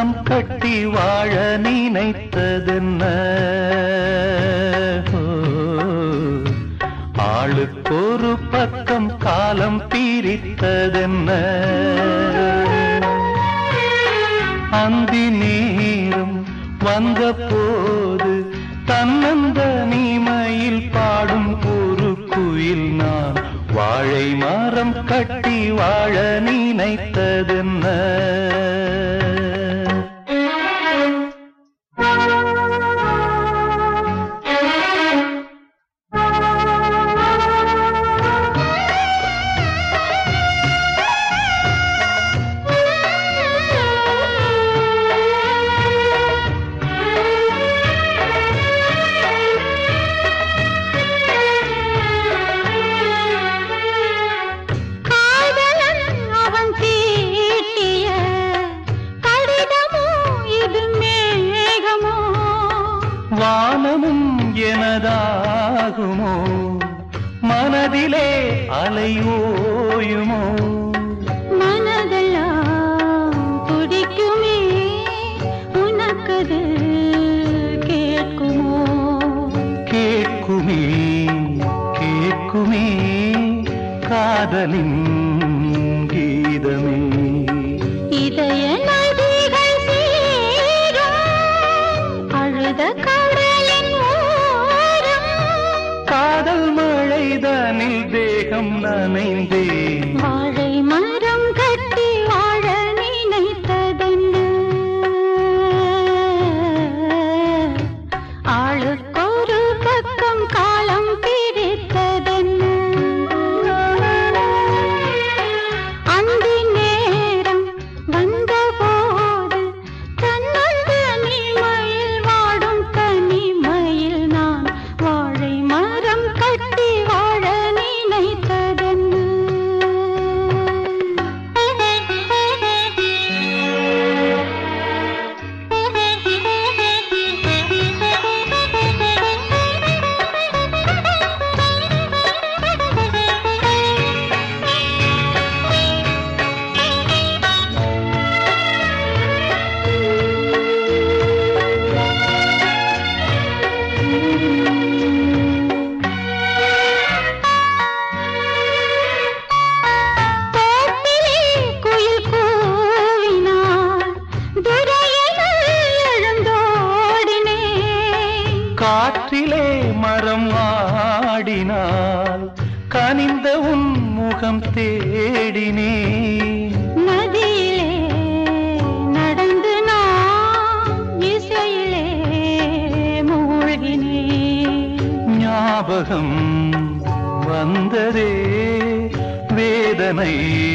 மரம் கட்டி வாழ நினைத்ததென்ன ஓ, ஆளுக்கொரு பக்கம் காலம் பிரித்ததென்ன அந்தி நேரம் வந்த போது தன்னந்த நீமையில் பாடும் ஒரு குயில் நான் வாழை மரம் கட்டி வாழ நினைத்ததென்ன காதலன் அவன் தீட்டிய கடிதமோ இது மேகமோ வானமும் எனதாகுமோ மனதிலே அலையோயுமோ மனதெல்லாம் துடிக்குமே உனக்கது கேட்குமோ கேட்குமே கேட்குமே காதலின் கீதமே இதய நதிகள் சேரும் அழுத கடலின் ஓரம் காதல் மழைதனில் தேகம் நனைந்தேன் வாழை மரம் கட்டி வாழ நினைத்ததென்ன ஆளுக்கொரு பக்கம் காலம் பிரித்ததென்ன அந்தி நேரம் வந்தபோது தன்னுள் தனிமையில் வாடும் தனிமையில் நான் வாழை மரம் கட்டி வாழ தோப்பிலே குயில் கூவினாள் துரையென எழுந்தோடினேன் காற்றிலே மரம் ஆடினால் கனிந்த உன் முகம் தேடினே நதியிலே நடந்து நான் இசையிலே மூழ்கினேன் ஞாபகம் வந்ததே வேதனை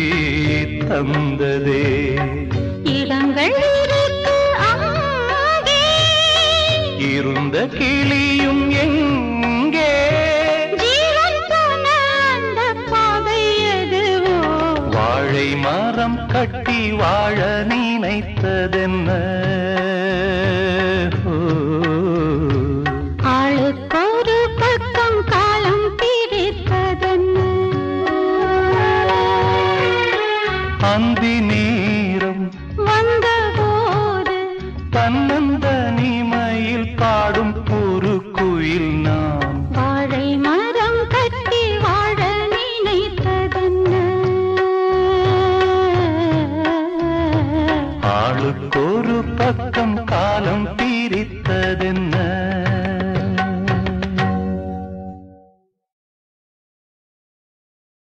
தந்ததே இடங்கள் இருக்கு அங்கே இருந்த கிளியும் எங்கே ஜீவன் போன அந்த பாதை எதுவோ வாழை மரம் கட்டி வாழ நினைத்ததென்ன ஓ, ஆளுக்கொரு பக்கம் காலம் பிரித்ததென்ன அந்தி நேரம் வந்தபோது தன்னந்த நீமையில் பாடும் ஒரு குயில் நான் வாழை மரம் கட்டி வாழ நினைத்ததென்ன ஆளுக்கொரு பக்கம் காலம் பிரித்ததென்ன